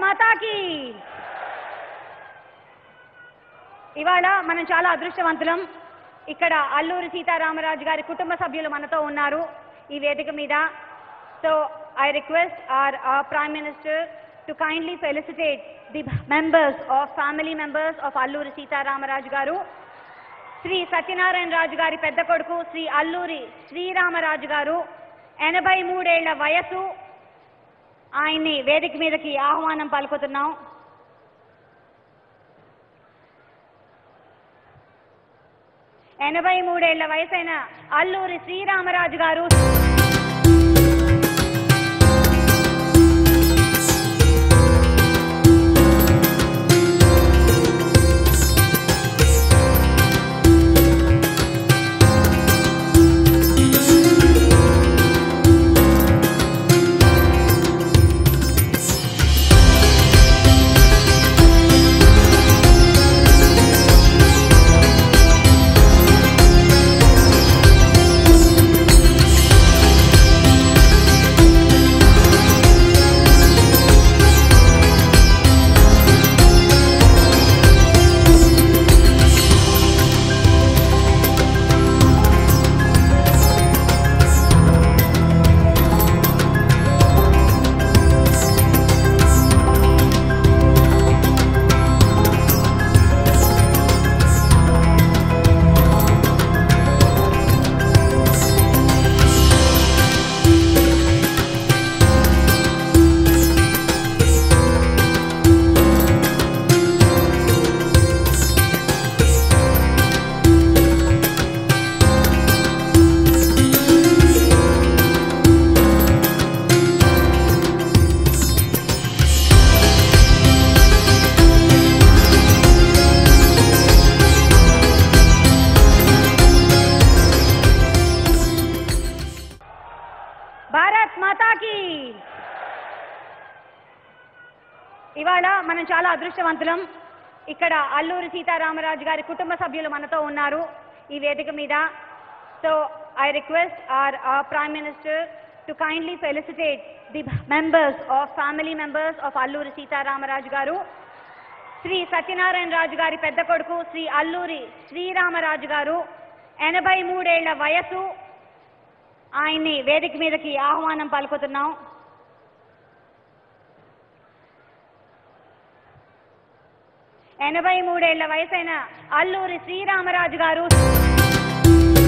మాతాకి ఇవాళ మనం చాలా అదృష్టవంతులం ఇక్కడ అల్లూరి సీతారామరాజు గారి కుటుంబ సభ్యులు మనతో ఉన్నారు ఈ వేదిక మీద so I request our prime minister to kindly felicitate the members of family members of Alluri Sitaramaraju garu Shri Satyanarayana రాజు గారి పెద్ద కొడుకు శ్రీ అల్లూరి శ్రీరామరాజు గారు ఎనభై మూడేళ్ల వయసు ఆయన్ని వేదిక మీదకి ఆహ్వానం పలుకుతున్నాం ఎనభై మూడేళ్ల వయసైన అల్లూరి శ్రీరామరాజు గారు భారత్ మాతాకి ఇవాళ మనం చాలా అదృష్టవంతులం ఇక్కడ అల్లూరి సీతారామరాజు గారి కుటుంబ సభ్యులు మనతో ఉన్నారు ఈ వేదిక మీద so I request our prime minister to kindly felicitate the members of family members of Alluri Sitaramaraju garu Shri Satyanarayana రాజు గారి పెద్ద కొడుకు శ్రీ అల్లూరి శ్రీరామరాజు గారు ఎనభై మూడేళ్ల వయసు ఆయన్ని వేదిక మీదకి ఆహ్వానం పలుకుతున్నాం ఎనభై మూడేళ్ల వయసైన అల్లూరి శ్రీరామరాజు గారు